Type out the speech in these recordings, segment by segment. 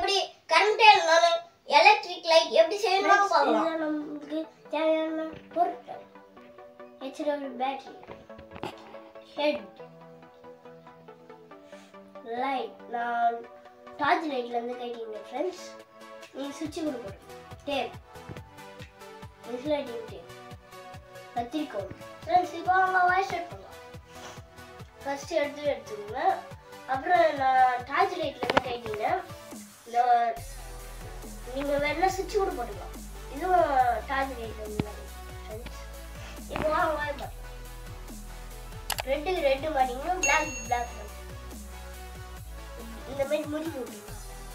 எப்படி கரண்ட் இல்லைனாலும் electric light எப்படி செய்யணும் பார்க்கலாம் இதுதான் நமக்கு தேவையான பொருட்கள் ஹெச்டபிள் பேட்டரி ஹெட் லைட் நான் டார்ச் லைட்லேருந்து கைட்டிங்க ஃப்ரெண்ட்ஸ் நீங்கள் சுவிட்சு கொடுக்கணும் டேப் இன்சுலேட்டிங் டேப் கத்திரிக்கோள் ஃப்ரெண்ட்ஸ் இப்போ அவங்க வாய்ஸ் செட் பண்ணலாம் ஃபஸ்ட்டு எடுத்து எடுத்துக்கோங்க அப்புறம் நான் டார்ச் லைட்லேருந்து கைட்டிங்க இந்த நீங்கள் வேணா சுவிட்ச் கூட போட்டுக்கலாம் இதுவும் டார்ச் லைட் ஃப்ரெண்ட்ஸ் இப்போ வாங்க வாய் பார்க்கலாம் ரெட்டுக்கு ரெட்டு மாட்டிங்கன்னா பிளாக் பிளாக் இந்த மாதிரி முடிச்சு விட்டுருங்க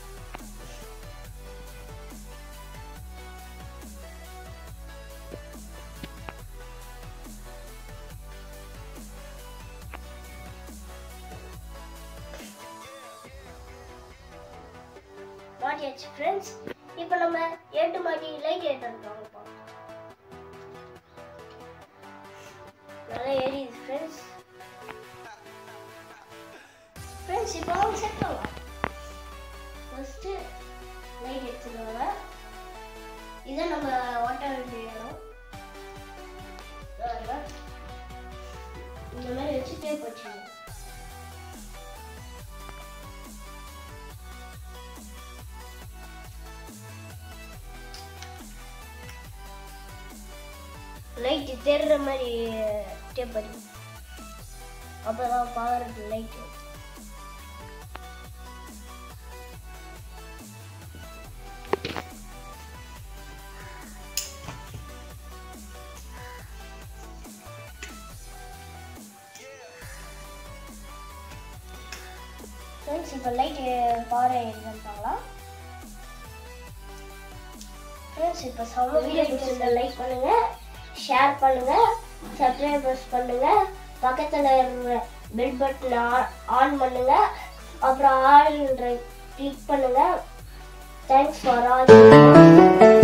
மாட்டியாச்சு ஃப்ரெண்ட்ஸ் இப்போ நம்ம எட்டு மாட்டி லைட் ஏற்றுறோம் நல்லா எரியுது ஃப்ரெண்ட்ஸ் ஃப்ரெண்ட்ஸ் இப்போ அவங்க செட் பண்ணலாம் ஃபஸ்ட்டு லைட் எடுத்துக்கோங்க இதான் நம்ம ஓட்ட வேண்டிய இடம் பாருங்க. இந்த மாதிரி வச்சு டேப் வச்சுக்கோங்க லைட் தெரிற மாதிரி டேப் அடி அப்பதான் பவர் லைட் ஃப்ரெண்ட்ஸ் இப்போ லைட் பவர் எடுத்துட்டாங்களா ஃப்ரெண்ட்ஸ் இப்போ சம வீடியோ பிடிச்சிருந்தா லைக் பண்ணுங்க ஷேர் பண்ணுங்க சப்ஸ்கிரைபர்ஸ் பண்ணுங்க பக்கத்தில் இருக்கிற பெல் பட்டன் ஆன் பண்ணுங்க அப்புறம் ஆல் கிளிக் பண்ணுங்க தேங்க்ஸ் ஃபார் ஆல்